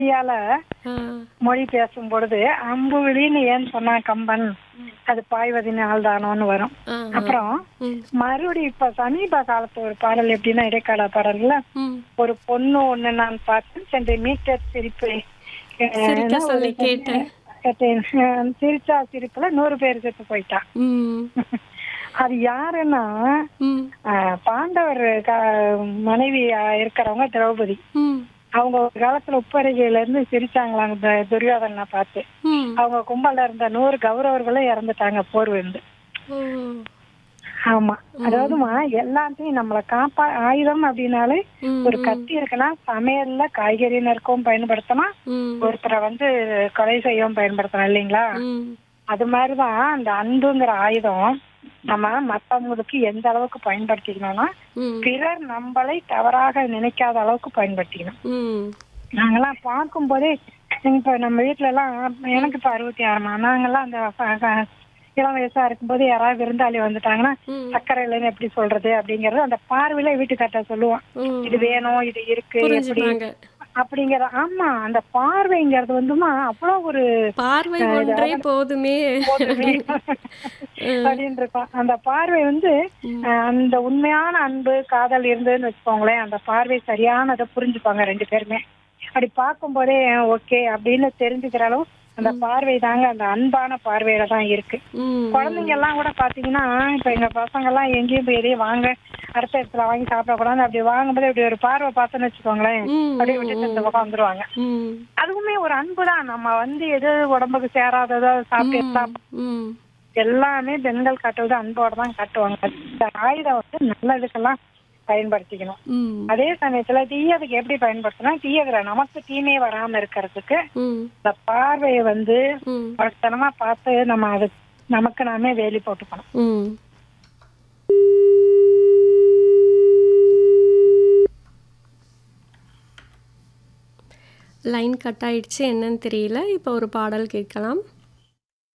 இந்தியால ஆ. மொழி பேசும் பொழுது அம்பு விழின்னு ஏன் சொன்னா கம்பன் அது பாய்வதினால் தானோன்னு வரும் ஆ, ஆ. அப்புறம் ம், மறுபடியும் இப்ப சமீப காலத்து ஒரு பாடல் எப்படின்னா இடைக்கால பாடல்ல ம். ஒரு பொண்ணு ஒண்ணு நான் பார்த்தேன் சென்ற மீட்டர் சிரிப்பு அஹ், சிரிக்க ஒரு சொல்லி கேட்டேன். கேட்டேன். அஹ், சிரிச்சா சிரிப்புல நூறு பேர் செத்து போயிட்டான் ம், அது யாருன்னா ம், அஹ், பாண்டவர் க- மனைவி இருக்கிறவங்க திரௌபதி ம், அவங்க ஒரு காலத்துல உப்பரிகையில இருந்து சிரிச்சாங்களாங்க த- துரியோதனை பார்த்து ம். அவங்க கும்பல்ல இருந்த நூறு கௌரவர்களும் இறந்துட்டாங்க போர் விழுந்து ஓ. ஆமா அதாவதுமா எல்லாத்தையும் நம்மள காப்பா ஆயுதம் அப்படின்னாலே ம், ஒரு கத்தி இருக்குன்னா சமையல்ல காய்கறி நறுக்கவும் பயன்படுத்தலாம் ம், ஒருத்தரை வந்து கொலை செய்யவும் பயன்படுத்தலாம் இல்லைங்களா ம். அது மாதிரிதான் அந்த அன்புங்கிற ஆயுதம் நம்ம மத்தவங்களுக்கு எந்த அளவுக்கு பயன்படுத்திக்கணும்னா ம், பிறர் நம்மளை தவறாக நினைக்காத அளவுக்கு பயன்படுத்திக்கணும் ம். நாங்கெல்லாம் பார்க்கும்போதே இப்ப நம்ம வீட்ல எல்லாம் எனக்கு இப்ப அறுபத்தி ஆறுமா நாங்கெல்லாம் அந்த ப- க- இளம் வயசா இருக்கும்போது யாராவது விருந்தாளி வந்துட்டாங்கன்னா ம். சக்கரை இல்லைன்னு எப்படி சொல்றது அப்படிங்கறது அந்த பார்வையில வீட்டுக்கார்ட்ட சொல்லுவோம் ம். இது வேணும் இது இருக்கு எப்படி புரிஞ்சுப்பாங்க அப்படிங்கிற ஆமா அந்த பார்வைங்கிறது வந்துமா அவ்வளவு ஒரு பார்வை ஒன்றே போதுமே போதுமே அப்படின்னு இருக்கும் அந்த பார்வை வந்து அஹ், அந்த உண்மையான அன்பு காதல் இருந்ததுன்னு வச்சுக்கோங்களேன் அந்த பார்வை சரியானதை புரிஞ்சுப்பாங்க ரெண்டு பேருமே அப்படி பார்க்கும்போதே ஓகே அப்படின்னு தெரிஞ்சுக்கிற அளவு அந்த பார்வை தாங்க அந்த அன்பான பார்வையில தான் இருக்கு ம், குழந்தைங்க எல்லாம் கூட பாத்தீங்கன்னா இப்ப எங்க பசங்க எல்லாம் எங்கேயும் போய் எதையும் வாங்க அடுத்த இடத்துல வாங்கி சாப்பிடக்கூடாது அப்படி வாங்கும்போது அப்படி ஒரு பார்வை பார்த்தோன்னு வச்சுக்கோங்களேன் ம், அப்படியே விட்டு இந்த பக்கம் வந்துருவாங்க ம், அதுவுமே ஒரு அன்பு தான் நம்ம வந்து எது உடம்புக்கு சேராததோ சாப்பிட்டு சாப்பிட்டு ம். எல்லாமே பெண்கள் காட்டுவது அன்போட தான் காட்டுவாங்க இந்த ஆயுதம் வந்து நல்லதுக்கெல்லாம் பயன்படுத்திக்கணும் ம், அதே சமயத்துல தீயதுக்கு எப்படி பயன்படுத்தணும் தீயதுல நமக்கு தீமை வராம இருக்கிறதுக்கு ம், இந்த பார்வையை வந்து ம், படத்தனமா பார்த்து நம்ம அது நமக்கு நாமே வேலி போட்டுக்கணும் ம். லைன் கட் ஆயிடுச்சு என்னன்னு தெரியல இப்போ ஒரு பாடல் கேட்கலாம்